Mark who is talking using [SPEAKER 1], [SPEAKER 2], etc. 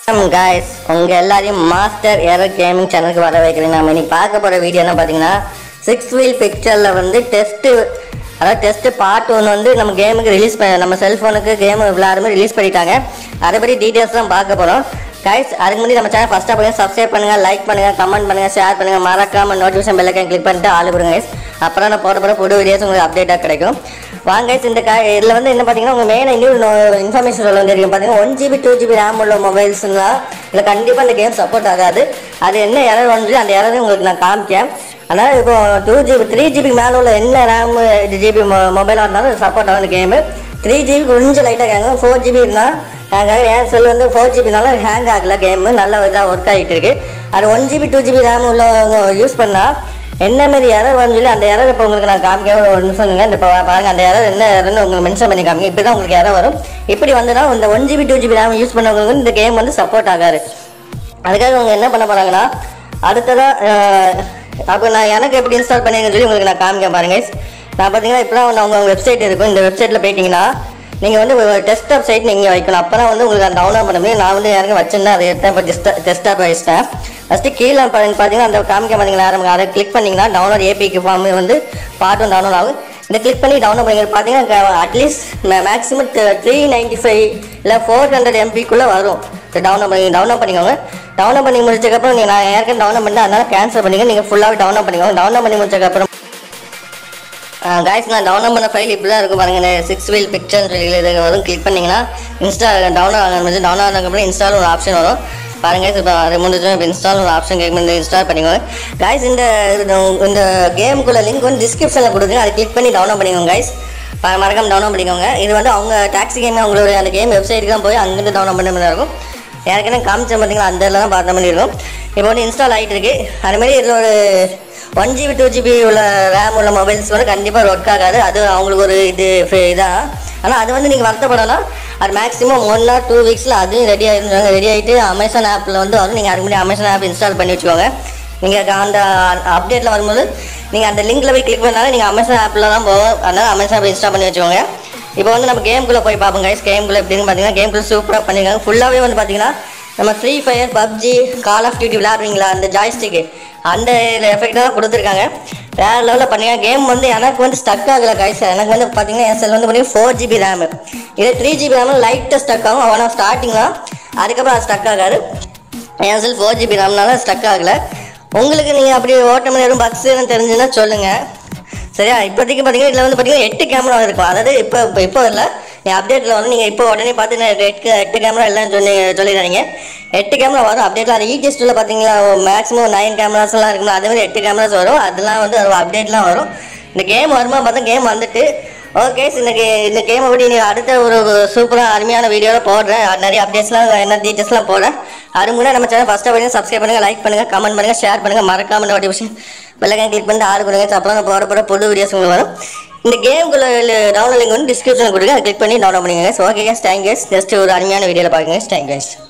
[SPEAKER 1] Guys உங்க எல்லாரையும் master error gaming சேனலுக்கு வர வைக்கிறேன் நம்ம இன்னைக்கு பார்க்க போற வீடியோ என்ன பார்த்தீங்கன்னா சிக்ஸ் வீல் பிக்சரில் வந்து டெஸ்ட்டு அதாவது டெஸ்ட் பார்ட் ஒன்று வந்து நம்ம கேமுக்கு ரிலீஸ் பண்ண நம்ம செல்ஃபோனுக்கு கேம் விளையாடுமே ரிலீஸ் பண்ணிட்டாங்க அதை பற்றி டீட்டெயில்ஸ் தான் பார்க்க போகிறோம் கைஸ் அதுக்கு முன்னாடி நம்ம சேனல் ஃபஸ்ட்டாக பண்ணுங்க சப்ஸ்கிரைப் பண்ணுங்க லைக் பண்ணுங்க கமெண்ட் பண்ணுங்க ஷேர் பண்ணுங்க மறக்காம நோட்டிஃபிகேஷன் பெல்லைக்கன் கிளிக் பண்ணிட்டு ஆளு கொடுங்க guys. அப்புறம் நான் போட போகிற புது வீடியோஸ் உங்களுக்கு அப்டேட்டாக கிடைக்கும் வாங்க guys, இந்த கா இதில் வந்து என்ன பார்த்தீங்கன்னா உங்கள் மெயின் இன்னொரு இன்ஃபர்மேஷன் சொல்ல வந்திருக்கேன் பார்த்தீங்கன்னா one GB two GB RAM உள்ள மொபைல்ஸ்லாம் இதில் கண்டிப்பாக இந்த கேம் சப்போர்ட் ஆகாது அது என்ன எரர் வந்து அந்த எரர் உங்களுக்கு நான் காமிக்கேன் அதனால் இப்போ டூ ஜிபி த்ரீ ஜிபி மேலே உள்ள என்ன ரேம் ஜிபி மொபைலாக இருந்தாலும் சப்போர்ட் ஆகும் இந்த கேமு த்ரீ ஜிபி கொஞ்சம் லைட்டாக கேங்க ஃபோர் ஜிபி இருந்தால் ஹேங் ஆகும் என் செல் வந்து ஃபோர் ஜிபினால ஹேங் ஆகல கேமு நல்ல இதாக ஒர்க் ஆகிட்டு இருக்கு அது one GB two GB RAM உள்ளவங்க யூஸ் பண்ணால் என்ன மாதிரி எரர் வந்து சொல்லி அந்த எரர் இப்போ உங்களுக்கு நான் காமிக்க ஒரு நிமிஷம் இந்த இப்போ பாருங்க அந்த எரர் என்ன எரர்னு உங்களுக்கு மென்ஷன் பண்ணி காமிங்க இப்படி தான் உங்களுக்கு எரர் வரும் இப்படி வந்துன்னா இந்த one GB two GB RAM use பண்ணவங்களுக்கு வந்து இந்த கேம் வந்து சப்போர்ட் ஆகாது அதுக்காக அவங்க என்ன பண்ண போறாங்கன்னா அடுத்ததாக அப்போ நான் எனக்கு எப்படி இன்ஸ்டால் பண்ணிங்கன்னு சொல்லி உங்களுக்கு நான் காமிக்க பாருங்க நான் பார்த்தீங்கன்னா இப்போ தான் அவங்க வெப்சைட் இருக்கும் இந்த வெப்சைட்டில் போயிட்டீங்கன்னா நீங்கள் வந்து டெஸ்க்டாப் சைட் நீங்கள் வைக்கணும் அப்போ தான் வந்து உங்களுக்கு அதை டவுன்லோட் பண்ண முடியும் நான் வந்து யாருக்கும் வச்சிருந்தேன் அதை எடுத்தேன் இப்போ டெஸ்க்டாப் வச்சிட்டேன் ஃபஸ்ட்டு கீழே பாருங்க பார்த்தீங்கன்னா அந்த காமிக்க பார்த்தீங்களா ஆரம்பிங்க அதை கிளிக் பண்ணிங்கன்னா டவுன்லோட் ஏபிக்கு ஃபார்ம் வந்து பாட்டும் டவுன்லோட் ஆகும் இந்த கிளிக் பண்ணி டவுன்லோட் பண்ணி பார்த்தீங்கன்னா at least maximum three ninety five இல்லை ஃபோர் ஹண்ட்ரட் எம்பிக்குள்ளே வரும் டவுன்லோட் பண்ணி டவுன்லோட் பண்ணிக்கோங்க டவுன்லோட் பண்ணி முடிச்சதுக்கப்புறம் நீங்கள் நான் ஏற்கனவே டவுன்லோட் பண்ணி அதனால கேன்சல் பண்ணிங்க நீங்கள் ஃபுல்லாகவே டவுன்லோட் பண்ணிக்கோங்க டவுன்லோட் பண்ணி முடிச்சதுக்கப்புறம் காய்ஸ் நான் டவுன்லோட் பண்ண ஃபைல் இப்படி தான் இருக்கும் பாருங்க சிக்ஸ் வீல் பிக்சர் இது வரும் கிளிக் பண்ணிங்கன்னா இன்ஸ்டா டவுன்லோட் ஆக டவுன்லோட் ஆனதுக்கப்புறம் இன்ஸ்டால் ஒரு ஆப்ஷன் வரும் பாருங்க இப்போ அது முடிஞ்சு இப்போ இன்ஸ்டால் ஒரு ஆப்ஷன் கேட்கும் இந்த இன்ஸ்டால் பண்ணிக்கோங்க காய்ஸ் இந்த இது- இந்த கேமுக்குள்ள லிங்க் வந்து டிஸ்கிரிப்ஷனில் கொடுக்குங்க அதை கிளிக் பண்ணி டவுன்லோட் பண்ணிக்கோங்க காய்ஸ் மறக்காம டவுன்லோட் பண்ணிக்கோங்க இது வந்து அவங்க டாக்ஸி கேம் அவங்களுடைய அந்த கேம் வெப்சைட்டுக்கு தான் போய் அங்கேருந்து டவுன்லோட் பண்ண மாதிரி இருக்கும் ஏற்கனவே காமிச்சேன் பார்த்தீங்களா அந்த இதில் தான் பார்த்த மாதிரி இருக்கும் இப்போ வந்து இன்ஸ்டால் ஆகிட்டு இருக்கு அது மாதிரி இதில் ஒரு ஒன் ஜிபி டூ ஜிபி உள்ள ரேம் உள்ள மொபைல்ஸ் வந்து கண்டிப்பாக ஒர்க் ஆகாது அது அவங்களுக்கு ஒரு இது இதான் ஆனால் அது வந்து நீங்கள் வருத்தப்படலாம் அது மேக்ஸிமம் ஒன் ஆர் டூ வீக்ஸில் அதுவும் ரெடி ஆகிருந்தாங்க ரெடி ஆகிட்டு அமேசான் ஆப்பில் வந்து வரும் நீங்கள் அதுக்கு முன்னாடி அமேசான் ஆப் இன்ஸ்டால் பண்ணி வச்சுக்கோங்க நீங்கள் அந்த அப்டேட்டில் வரும்போது நீங்கள் அந்த லிங்க்கில் போய் கிளிக் பண்ணாலும் நீங்கள் அமேசான் ஆப்பில் தான் போகும் அதனால் அமேசான் ஆப் இன்ஸ்டால் பண்ணி வச்சுக்கோங்க இப்போ வந்து நம்ம கேம்குள்ளே போய் பார்ப்போம் கைஸ் கேம்குள்ளே எப்படின்னு பார்த்தீங்கன்னா கேம்குள்ளே சூப்பராக பண்ணியிருக்காங்க ஃபுல்லாகவே வந்து பார்த்தீங்கன்னா நம்ம free fire PUBG call of duty விளையாடுவீங்களா அந்த ஜாய்ஸ்டிக்கு அந்த எஃபெக்ட் தான் கொடுத்துருக்காங்க வேற லெவலில் பண்ணுங்க கேம் வந்து எனக்கு வந்து ஸ்டக் ஆகல கைஸ் எனக்கு வந்து பார்த்தீங்கன்னா என் செல் வந்து பார்த்தீங்கன்னா ஃபோர் ஜிபி ரேமு இதே த்ரீ ஜிபி ரேமு லைட்டாக ஸ்டக் ஆகும் ஆனால் ஸ்டார்டிங் தான் அதுக்கப்புறம் அது ஸ்டக் ஆகாது என் செல் ஃபோர் ஜிபி ரேம்னால ஸ்டக் ஆகலை உங்களுக்கு நீங்கள் அப்படி ஓட்டம் எதுவும் பக்ஸ் எதுவும் தெரிஞ்சுன்னா சொல்லுங்கள் சரியா இப்போதைக்கு பார்த்தீங்கன்னா இதில் வந்து பார்த்தீங்கன்னா எட்டு கேமரா இருக்கும் அதாவது இப்போ இப்போ இப்போ இல்லை நீ அப்டேட்டில் வந்து நீங்கள் இப்போ உடனே பார்த்து நான் எட்டு எட்டு கேமரா எல்லாம் சொல்லி சொல்லிடுறீங்க எட்டு கேமரா வரும் அப்டேட்டில் அது இஜிஎஸ்டில் பார்த்தீங்களா மேக்ஸிமம் நைன் கேமராஸ்லாம் இருக்கும்ல அதே மாதிரி எட்டு கேமராஸ் வரும் அதெல்லாம் வந்து அது அப்டேட்லாம் வரும் இந்த கேம் வருமா பார்த்தா கேம் வந்துட்டு ஓகே இன்னைக்கு இந்த கேமை பற்றி நீ அடுத்த ஒரு சூப்பராக அருமையான வீடியோவில் போடுறேன் அது நிறைய அப்டேட்ஸ்லாம் என்ன டீட்டெயில்ஸ்லாம் போடுறேன் அது முன்னாடி நம்ம சேனல் ஃபஸ்ட்டாக பண்ணி சப்ஸ்கிரைப் பண்ணுங்கள் லைக் பண்ணுங்கள் கமெண்ட் பண்ணுங்கள் ஷேர் பண்ணுங்கள் மறக்காம நோட்டிஃபிகேஷன் பெல்லைக்கன் கிளிக் பண்ணிட்டு ஆறு கொடுங்க அப்புறம் நான் போகிற போகிற புது வீடியோஸ் உங்களுக்கு வரும் இந்த கேமுக்குள்ள டவுன்லோட் லிங்க் வந்து டிஸ்கிரிப்ஷனில் கொடுங்க அதை கிளிக் பண்ணி டவுன்லோட் பண்ணிக்கோங்க okay guys thank guys just ஒரு அருமையான வீடியோவில் பாருங்க தேங்க் கேஸ்